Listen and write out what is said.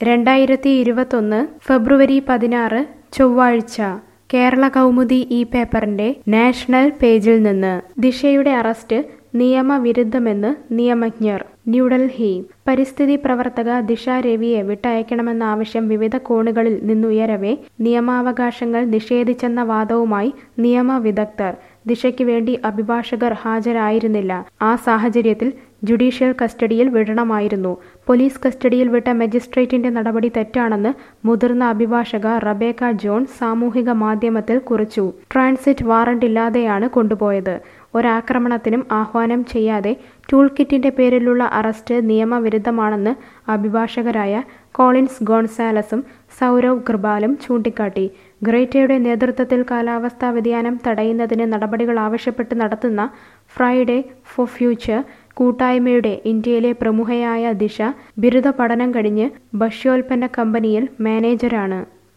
രണ്ടായിരത്തി ഇരുപത്തൊന്ന് ഫെബ്രുവരി പതിനാറ് ചൊവ്വാഴ്ച കേരള കൗമുദി ഈ പേപ്പറിന്റെ നാഷണൽ പേജിൽ നിന്ന് ദിശയുടെ അറസ്റ്റ് നിയമവിരുദ്ധമെന്ന് നിയമജ്ഞർ ന്യൂഡൽഹി പരിസ്ഥിതി പ്രവർത്തക ദിശ രവിയെ വിട്ടയക്കണമെന്ന ആവശ്യം വിവിധ കോണുകളിൽ നിന്നുയരവെ നിയമാവകാശങ്ങൾ നിഷേധിച്ചെന്ന വാദവുമായി നിയമവിദഗ്ധർ ദിശയ്ക്ക് വേണ്ടി അഭിഭാഷകർ ഹാജരായിരുന്നില്ല ആ സാഹചര്യത്തിൽ ജുഡീഷ്യൽ കസ്റ്റഡിയിൽ വിടണമായിരുന്നു പോലീസ് കസ്റ്റഡിയിൽ വിട്ട മജിസ്ട്രേറ്റിന്റെ നടപടി തെറ്റാണെന്ന് മുതിർന്ന അഭിഭാഷക റബേക്ക ജോൺ സാമൂഹിക മാധ്യമത്തിൽ കുറിച്ചു ട്രാൻസിറ്റ് വാറണ്ട് ഇല്ലാതെയാണ് കൊണ്ടുപോയത് ഒരാക്രമണത്തിനും ആഹ്വാനം ചെയ്യാതെ ടൂൾ കിറ്റിന്റെ പേരിലുള്ള അറസ്റ്റ് നിയമവിരുദ്ധമാണെന്ന് അഭിഭാഷകരായ കോളിൻസ് ഗോൺസാലസും സൗരവ് കൃപാലും ചൂണ്ടിക്കാട്ടി ഗ്രേറ്റയുടെ നേതൃത്വത്തിൽ കാലാവസ്ഥാ വ്യതിയാനം തടയുന്നതിന് നടപടികൾ ആവശ്യപ്പെട്ട് നടത്തുന്ന ഫ്രൈഡേ ഫോർ ഫ്യൂച്ചർ കൂട്ടായ്മയുടെ ഇന്ത്യയിലെ പ്രമുഖയായ ദിശ ബിരുദ പഠനം കഴിഞ്ഞ് ഭക്ഷ്യോൽപ്പന്ന കമ്പനിയിൽ മാനേജരാണ്